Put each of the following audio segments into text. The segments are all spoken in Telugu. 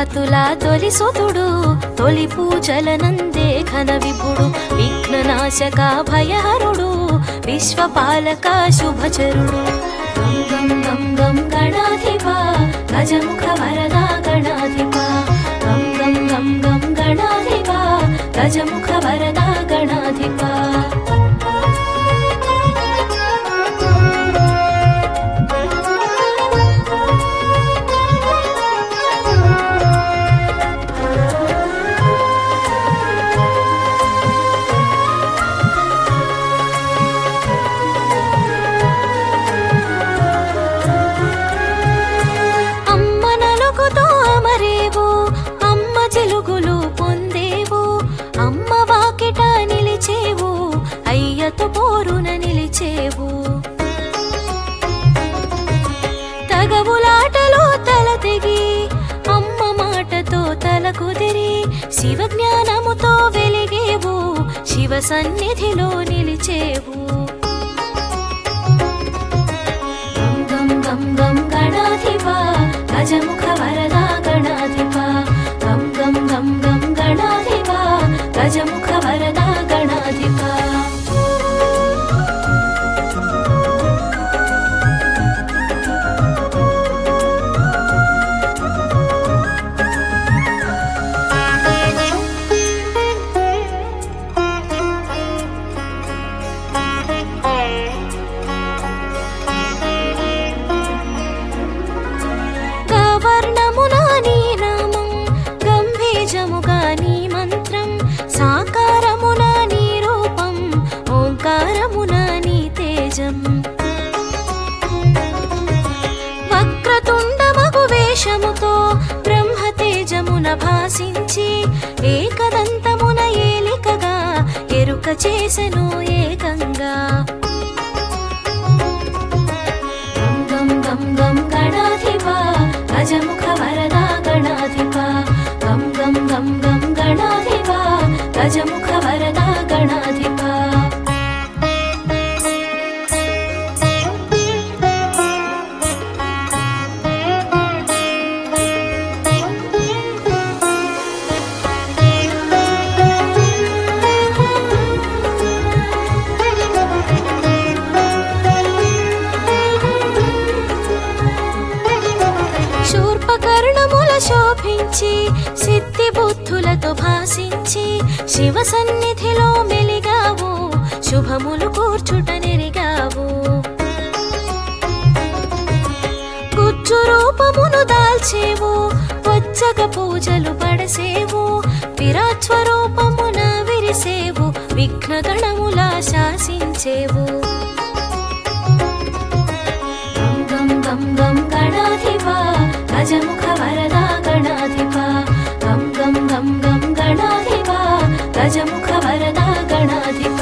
మతుల తొలి సుతుడు తొలి పూజలనందే ఘన విభుడు విఘ్ననాశక భయహరుడు విశ్వపాలక శుభచరుడు గం గం గం గం గణాధిప గజముఖ వరదా గణాధిప గం గం గం గం గణాధిప గజముఖ వరదా గణాధిప అమ్మ నలుగుతో అమరేవు అమ్మ చిలుగులు పొందేవు అమ్మ వాకిట నిలిచేవు అయ్యతో పోరున నిలిచేవు తగవులాటలో తల తెగి అమ్మ మాటతో తల కుదిరి శివ జ్ఞానముతో వెలిగేవు శివ సన్నిధిలో నిలిచేవు గం గం గం గం గణాధిప గజముఖ వరదా గణాధిప గం గం గం గం గణాధిప గజముఖ వరదా గణాధిప గవర్ణమున నీ నామం గంభీజముగా నీ మంత్రం సాకారమున నీ రూపం ఓంకారమున నీ తేజం వక్రతుండమగు వేషముతో బ్రహ్మ తేజమున భాసించి ఏకదంతమున ఏలికగా ఎరుక చేసెను ఏకంగా గం గం గం గం గణాధిప గజముఖ వరదా గణాధిప గం గం గం గం గణాధిప గజముఖ వరదా గణాధిప శూర్పకర్ణముల శోభించి సిద్ధి బుద్ధులతో భాసించి శివ సన్నిధిలో మెలిగావు శుభములు కూర్చుట నెరిగావు గుజ్జు రూపమును దాల్చేవు వచ్చగ పూజలు పడసేవు విరాట్ స్వరూపమున విరిసేవు విఘ్న గణములా శాసించేవు గం గం గం గం గణాధిప గజముఖ వరదా గణాధిప గం గం గం గం గణాధిప గజముఖ వరదా గణాధిప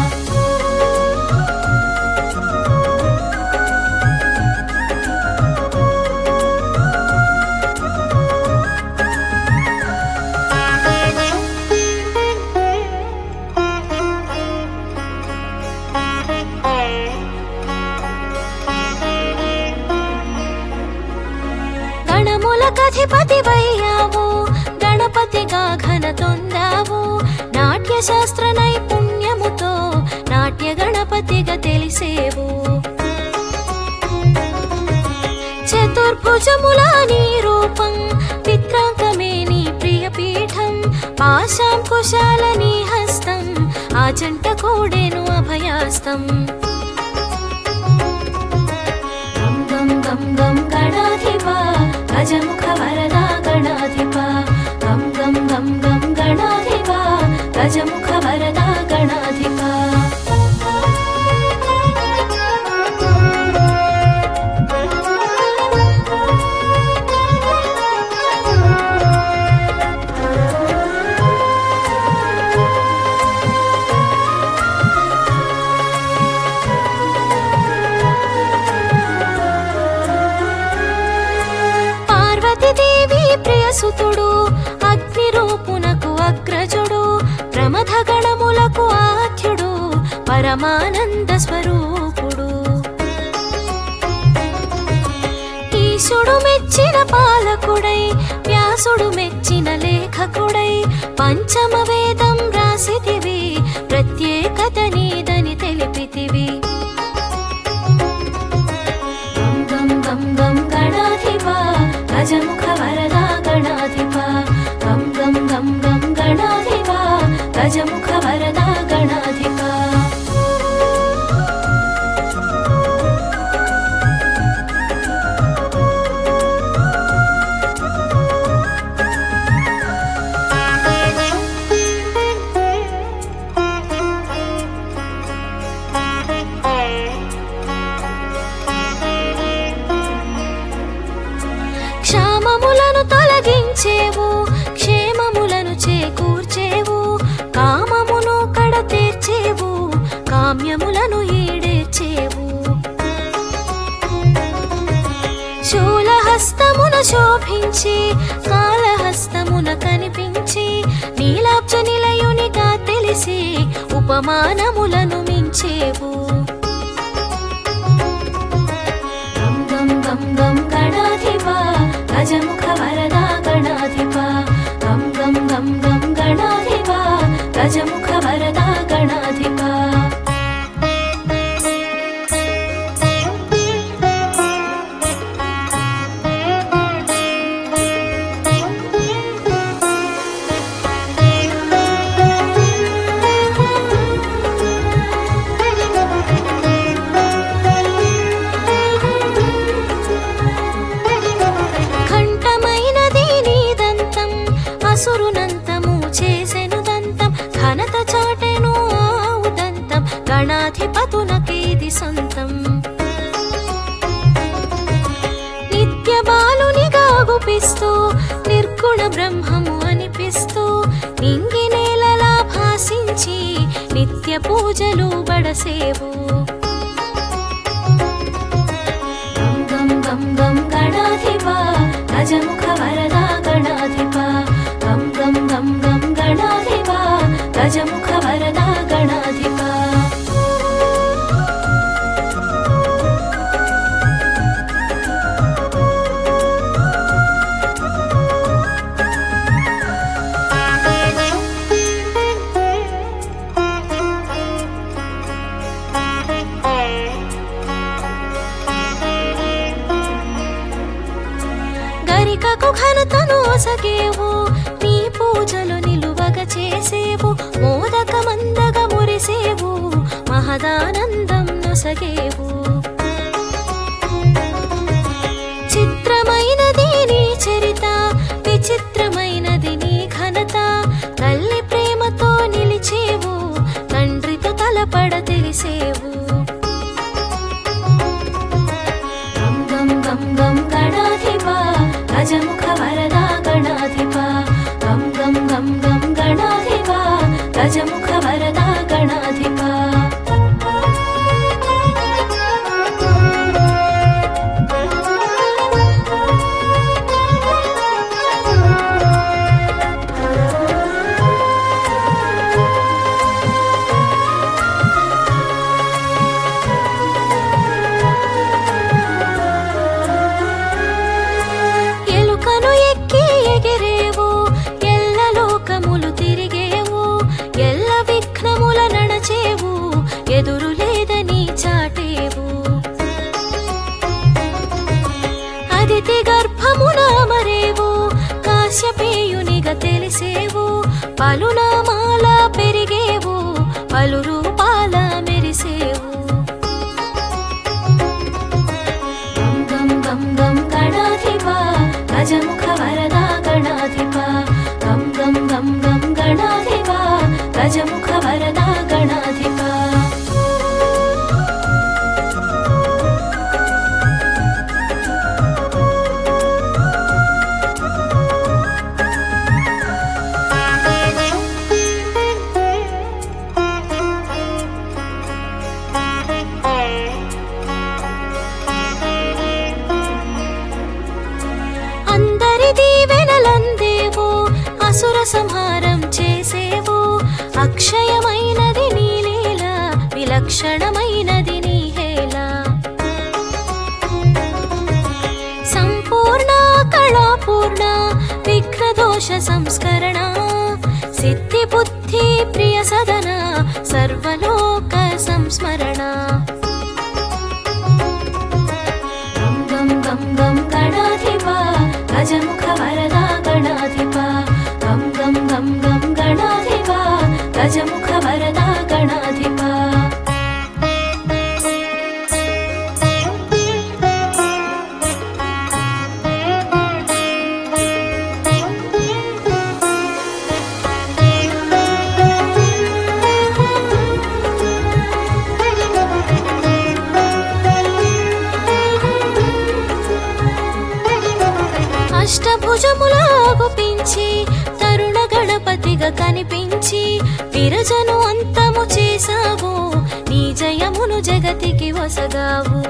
గణములకధిపతి వయ్యావు గణపతిగా ఘన తొందావు నాట్య శాస్త్ర నైపుణ్యముతో నాట్య గణపతిగా తెలిసేవు చతుర్భుజముల నీ రూపం విక్రాంతమే నీ ప్రియపీఠం పాశాం కుశాల నీ హస్తం ఆ జంట కూడేను అభయాస్తం గం గం గం గం గణాధిప గజముఖ వరదా గణాధిప గం గం గం గం గణాధిప గజముఖ వరదా గణాధిప పార్వతీదేవి ప్రియసుతుడు అగ్ని రూపునకు అగ్రజుడు ప్రమథ గణములకు ఆద్యుడు పరమానంద స్వరూపుడు ఈశుడు మెచ్చిన పాలకుడై వ్యాస వ్యాసుడు మెచ్చిన లేఖకుడై పంచమ వేదం రాసితివి ప్రత్యేకత నీదని తెలిపితివి గం గం గం గం గణాధిప గజముఖ వరదా గణాధిప గం గం గం గం గణాధిప గజముఖ వరదా గణాధిప క్షామములను తొలగించేవు క్షేమములను చేకూర్చేవు కామమును కడ తీర్చేవు కామ్యములను ఈడేర్చేవు శూలహస్తమున శోభించి కాళహస్తమున కనిపించి నీలాబ్జ నిలయునిగా తెలిసి ఉపమానములను మించేవు గం గం గం గం గణాధిప గజముఖ వరదా గణాధిప గం గం గం గం గణాధిప గజముఖ వరదా గణాధిప కంఠమైనది నీదంతం అసురునంతము చేసెను దంతం ఘనత చాటెను ఆవు దంతం గణాధిపతునకేది సొంతం నిత్య బాలునిగా గుపిస్తూ నిర్గుణ బ్రహ్మము అనిపిస్తూ నింగి నేలలా భాసించి నిత్య పూజలు బడసేవు గం గం గం గం గణాధిప గజముఖ వరదా గణాధిప గం గం గం గం గణాధిప గజముఖ వరదా గణాధిప గరికకు ఘనతను ఒసగేవు నీ పూజలు నిలువగ చేసేవు మోదక మందగ మురిసేవు మహదానందం నొసగేవు చిత్రమైనది నీ చరిత విచిత్రమైనది నీ ఘనత తల్లి ప్రేమతో నిలిచేవు తండ్రితో తలపడ తెలిసేవు గం గం గం గం గణాధిప గజముఖ వరదా గణాధిప గం గం గం గం గణాధిప గజముఖ వరదా గణాధిప ఎలుకను ఎక్కి ఎగిరేవు ఎల్ల లోకములు తిరిగేవు ఎల్ల విఘ్నముల నడచేవు ఎదురు లేదని చాటేవు అదితి గర్భమున మరేవు కాశ్యపేయునిగా తెలిసేవు పలునామాల పెరిగేవు పలు రూపాల మెరిసేవు గం గం గం గం గణాధిప గజముఖ వరదా గణాధిప గం గం గం గం గణాధిప గజముఖ వరదా గణాధిప అందరి దీవెనలందేవు అసుర సంహారం చేసేవు అక్షయమైనది నీ లీల విలక్షణమైనది నీ హేళ సంపూర్ణ కళాపూర్ణ విఘ్న దోష సంస్కరణ సిద్ధి బుద్ధి ప్రియ సదన సర్వలోక సంస్మరణ గం గం గం గం గణాధిప గజముఖ వరదా గణాధిప గం గం గం గం గణాధిప గజముఖ వరదా గణాధిప అష్టభుజములా గుపించి తరుణ గణపతిగా కనిపించి విరజను అంతము చేసావు నీ జయమును జగతికి వసగావు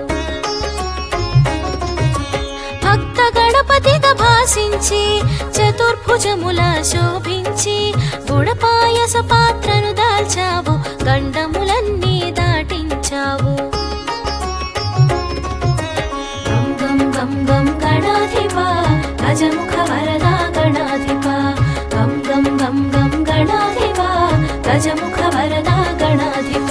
భక్త గణపతిగా భాసించి చతుర్భుజముల శోభించి గుణపాయస పాత్రను దాల్చావు గండములన్నీ దాటించావు గం గం గం గం గణాధిప గజముఖ వరదా గణాధిప గం గం గం గం గణాధిప గజముఖ వరదా గణాధిప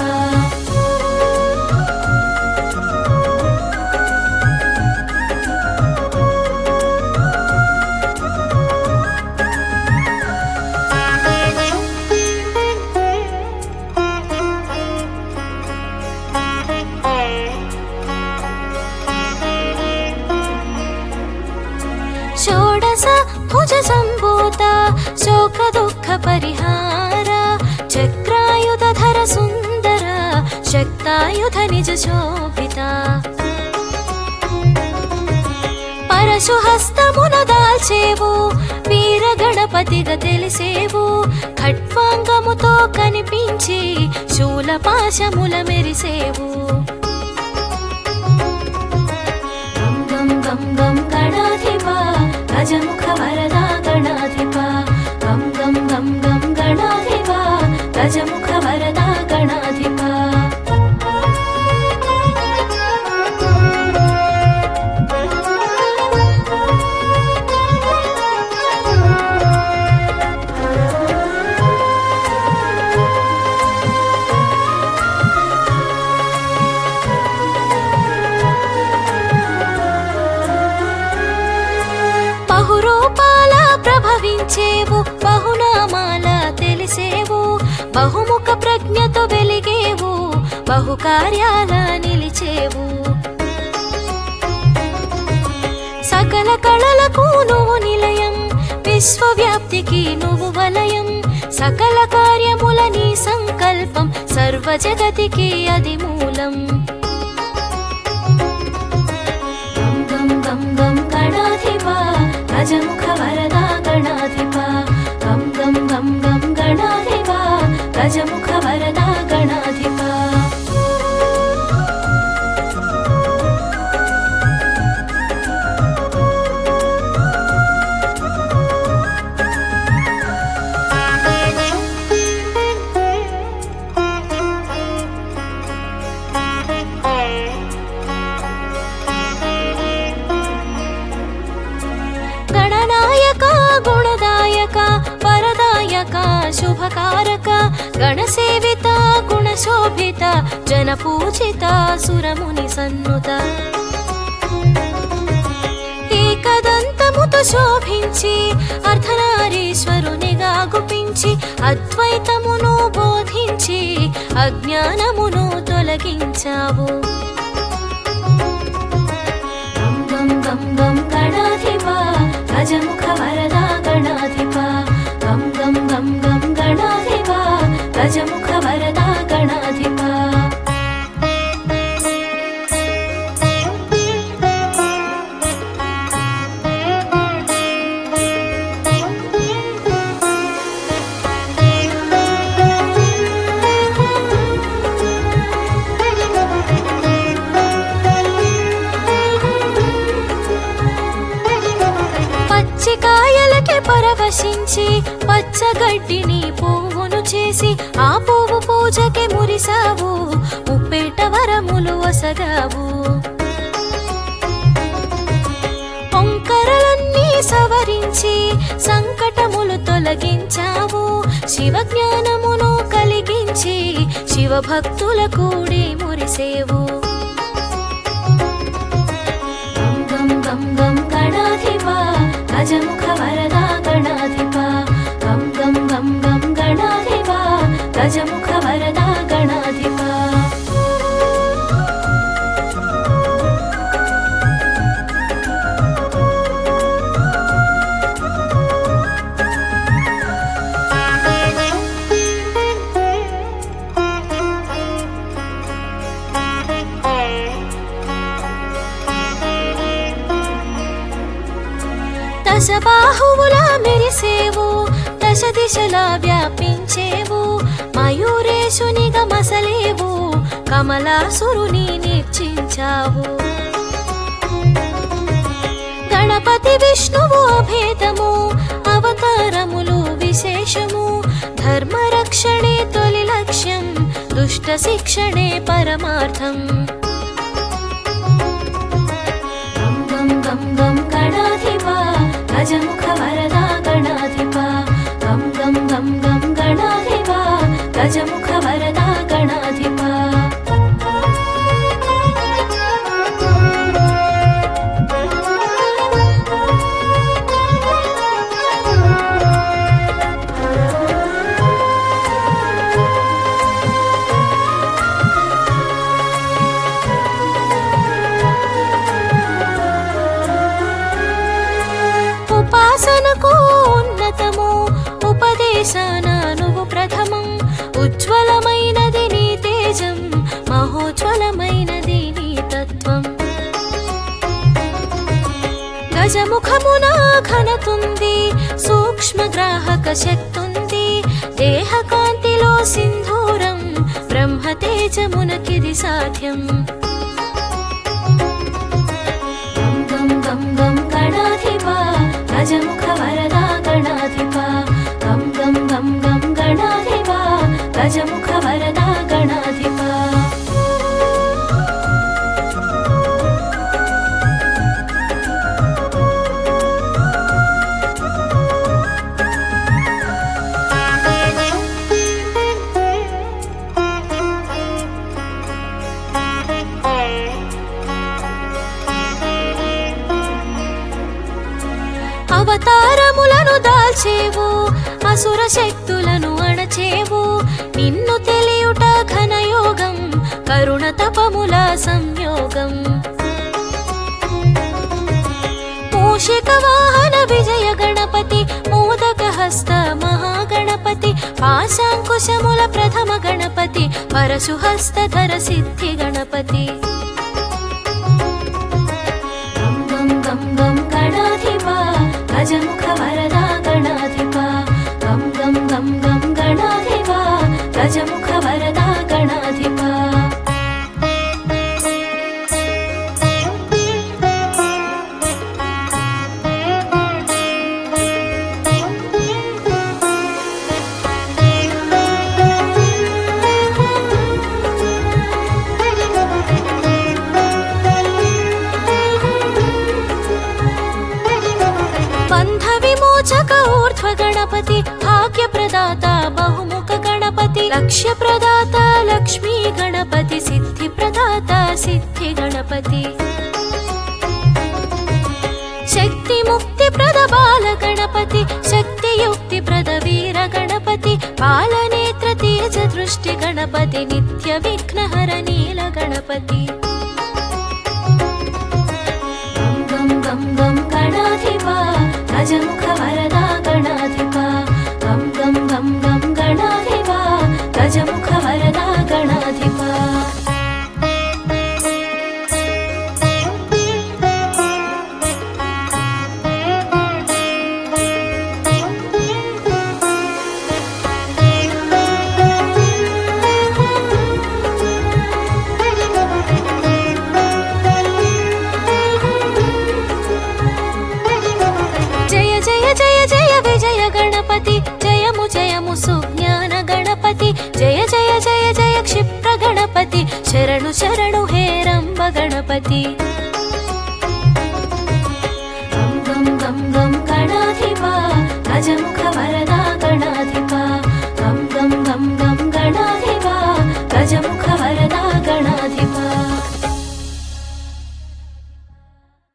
షోడశ భుజ సంభూత శోక దుఃఖ పరిహార చక్రాయుధర సుందర శక్తాయుధ నిజ శోభిత పరశు హస్తమున దాల్చేవు వీర గణపతిగా తెలిసేవు ఖట్వాంగముతో కనిపించి శూల పాశముల మెరిసేవు గం గం గం గం గణాధిప గజముఖ వరదా గణాధిప గం గం గం గం గణాధిప గజముఖ వరదా గణాధిప బహురూపాల ప్రభవించేవు బహునామాల తెలిసేవు బహుముఖ ప్రజ్ఞతో వెలిగేవు బహుకార్యాల నిలిచేవు సకల కళలకు నువ్వు నిలయం విశ్వవ్యాప్తికి నువ్వు వలయం సకల కార్యముల నీ సంకల్పం సర్వ జగతికి అది మూలం గం గం గం గం గణాధిప గజముఖ వరదా గణాధిప గం గం గం గం గణాధిప గజముఖ వరదా గణాధిప గణనాయక గుణదాయక వరదాయక శుభకారక గణసేవిత గుణశోభిత జన పూజిత సురముని సన్నుత ఏకదంతముతో శోభించి అర్ధనారీశ్వరునిగా గుపించి అద్వైతమును బోధించి అజ్ఞానమును తొలగించావు గం గం గం గం గణాధిప గజముఖ వరదా గణాధిప గం గం గం గం గణాధిప గజముఖ వరదా గణాధిప పచ్చికాయలకి పరవశించి పచ్చగడ్డిని పువ్వును చేసి ఆ పువ్వు పూజకి మురిసావు ముప్పేట వరములు వసగావు పొంకరలన్నీ సవరించి సంకటము భయములు తొలగించావు శివ జ్ఞానమును కలిగించి శివభక్తుల కూడి మురిసేవు గం గం గం గం గణాధిప గజముఖ వరదా గణాధిప గం గం గం గం గణాధిప గజముఖ వరదా గణాధిప దశ బాహువులా మెరిసేవు దశ దిశలా వ్యాపించేవు మయూరేశునిగా మసలేవు కమలాసురుని నిర్చించావు గణపతి విష్ణువు అభేదము అవతారములు విశేషము ధర్మరక్షణే తొలి లక్ష్యం దుష్ట శిక్షణే పరమార్థం గం గం గం గం గణాధిప గజముఖ వరదా గణాధిప గం గం గం గం గణాధిప గజముఖ వరదా గణాధిప ఉపాసనకు ఉన్నతము ఉపదేశాన నువ్వు ప్రథమం ఉజ్వలమైనది నీ తేజం మహోజ్వలమైనది నీ తత్వం గజముఖమున ఘనతుంది సూక్ష్మ గ్రాహక శక్తుంది దేహ కాంతిలో సింధూరం బ్రహ్మ తేజమునకిది సాధ్యం గం గం గం గం గణాధిప గజముఖ వరదా గణాధిప గం గం గం గం గణాధిప గజముఖ వరదా గణాధిప అవతారములను దాల్చేవు అసుర శక్తులను అణచేవు నిన్ను తెలియుట ఘనయోగం కరుణ తపముల సంయోగం మూషిక వాహన విజయ గణపతి మోదక హస్త మహాగణపతి పాశాంకుశముల ప్రథమ గణపతి పరశు హస్తధర సిద్ధి గణపతి గం గం గం గం గణాధిప గజముఖ వరదా గణాధిప గం గం గం గం గణాధిప గజముఖ వరదా గణాధిప బంధ విమోచక ఊర్ధ్వ గణపతి భాగ్య ప్రదాత బహుముఖ గణపతి లక్ష్య ప్రదాత లక్ష్మీ గణపతి సిద్ధి ప్రదాత సిద్ధి గణపతి శక్తి ముక్తి ప్రద బాల గణపతి శక్తి యుక్తి ప్రద వీర గణపతి బాలనేత్ర తేజ దృష్టి గణపతి నిత్య విఘ్నహర నీల గణపతి గం గం గం గం గణాధిప గజముఖ వరదా గణాధిప గం గం గం గం గణాధిప గజముఖ వరదా గణాధిప జయ జయ జయ జయ విజయ గణపతి జయము జయము సుజ్ఞాన గణపతి జయ జయ జయ జయ క్షిప్ర గణపతి శరణు శరణు హే రంబ గణపతి గం గం గం గం గణాధిప గజముఖ వర